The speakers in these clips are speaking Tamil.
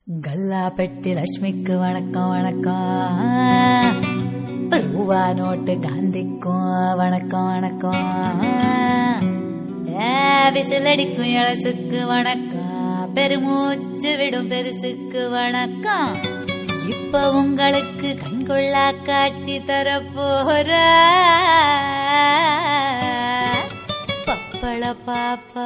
கல்லா பெட்டி லட்சுமிக்கு வணக்கம் வணக்கம் ரூபா நோட்டு காந்திக்கும் வணக்கம் வணக்கம் ஏ, விசிலடிக்கும் இளசுக்கு வணக்கம் பெருமூச்சு விடும் பெருசுக்கு வணக்கம் இப்ப உங்களுக்கு கண்கொள்ளா காட்சி தரப்போற பப்பள பாப்பா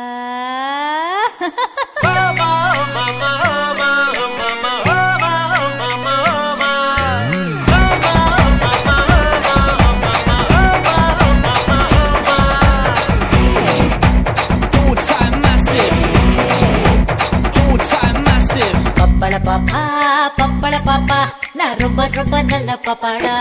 Full time massive. Full time massive. பப்பள பாப்பா பப்பள பாப்பா நான் ரொம்ப ரொம்ப நல்ல பாப்பாடா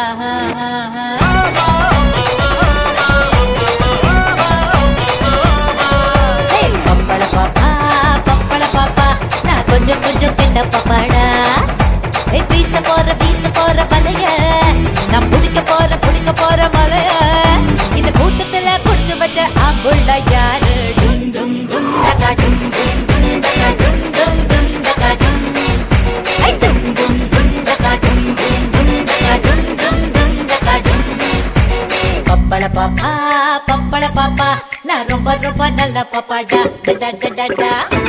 ஏய், பப்பள பாப்பா பப்பள பாப்பா நான் கொஞ்சம் கொஞ்சம் கெட்ட பாப்பாடா ஏய், வீச போற வீச போற வலைய நான் புடிக்க போற புடிக்க போற மலைய இந்த கூட்டத்துல கொடுத்து வச்ச ஆம்புள்ள யாரு டும் டும் டும் டகா டும் டும் டும் டகா டும் டும் டும் டகா டும் ஐ டும் டும் டும் டகா டும் டும் டும் டகா டும் டும் டும் டகா டும் பப்பள பாப்பா பப்பள பாப்பா நான் ரொம்ப ரொம்ப நல்ல பாப்பாடா டடா டடா டா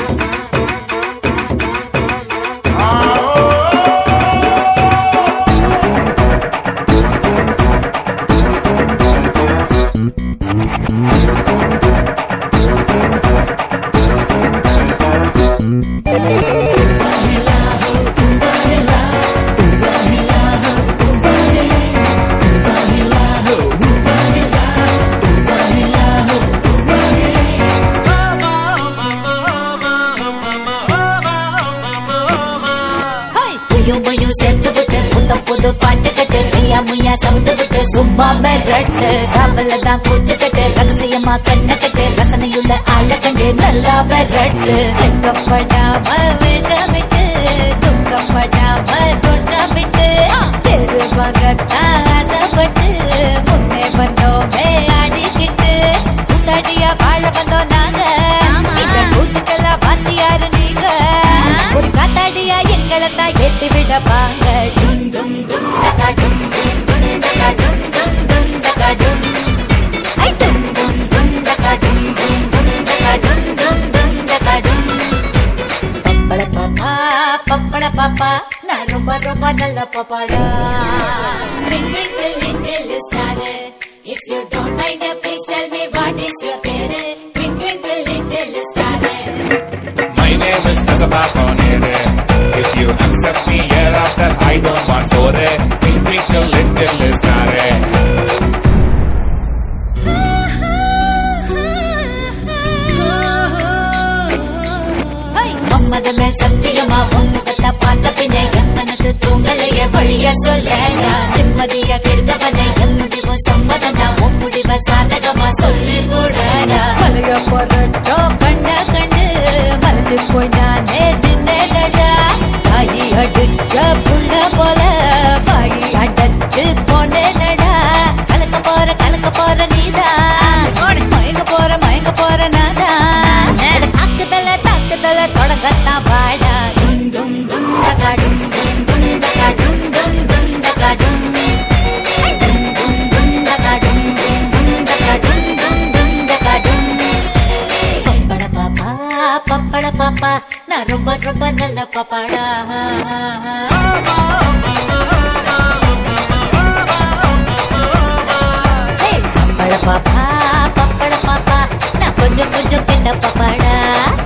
ஹாய் புயோ மயோ சேர்த்து விட்டு புத்த புது பாட்டு கட்டு மையா முய்யா சவுண்டு விட்டு சும்மா மிரட்டு காவல தான் கூத்து கட்டு ரகசியமா கண்ண கட்டு ரசனையுள்ள ஆள கண்டு நல்லா மிரட்டு வெக்கப்படாம விஷமிட்டு துக்கப்படாம ரோஷமிட்டு தெருவகத்தான் ஆசைப்பட்டு முன்னே வந்தோமே ஆடிக்கிட்டு கூத்தாடியா வாழ வந்தோம் நாங்க இந்த கூத்துக்கெல்லாம் வாத்தியாரு நீங்க ஒரு காத்தாடியா எங்களை தான் ஏத்தி விட வாங்க டும் டும் டும் டகா டும் டும் டும் டகா டும் டும் டும் டகா டும் ஐ டும் டும் டும் டகா டும் டும் டும் டகா டும் டும் டும் டகா டும் பப்பள பாப்பா பப்பள பாப்பா நான் ரொம்ப ரொம்ப நல்ல பாப்பாடா Twinkle little star If you don't mind please tell me what is your பேரு Twinkle little star My name is Nasaba Konere. If you accept me hereafter, I don't want sore. Twinkle little star. ஹை, மம்மத மேல் சத்தியமா உன்முகத்தை பார்த்த பின்னே என் மனசு தூங்கலைய வழிய சொல்ல நிம்மதிய கெடுத்தவனை என் முடிவு சம்மதனா உன் முடிவ சாதகமா சொல்லி கூடடா மலைய போறோ கண்ண கண்டு மறைஞ்சு போய் நானே நின்னடா தாயி அடிச்ச புள்ள போல வாயி அடைச்சு போனேனடா கலக்க போற கலக்க போற நீதான் மயங்க போற மயங்க போற நாதான் தாக்குதல தாக்குதல தொடங்கத்தான் வாடா டும் டும் டும் டகா டும் டும் டும் டகா டும் டும் டும் டகா டும் டும் டும் டும் டகா டும் டும் டும் டகா டும் டும் டும் டகா டும் பப்பட பாப்பா பப்பட பாப்பா நான் ரொம்ப ரொம்ப நல்ல பாப்பாடா ஏய், பப்பட பாப்பா பப்பட பாப்பா நான் கொஞ்சம் கொஞ்சம் கெட்ட பாப்பாடா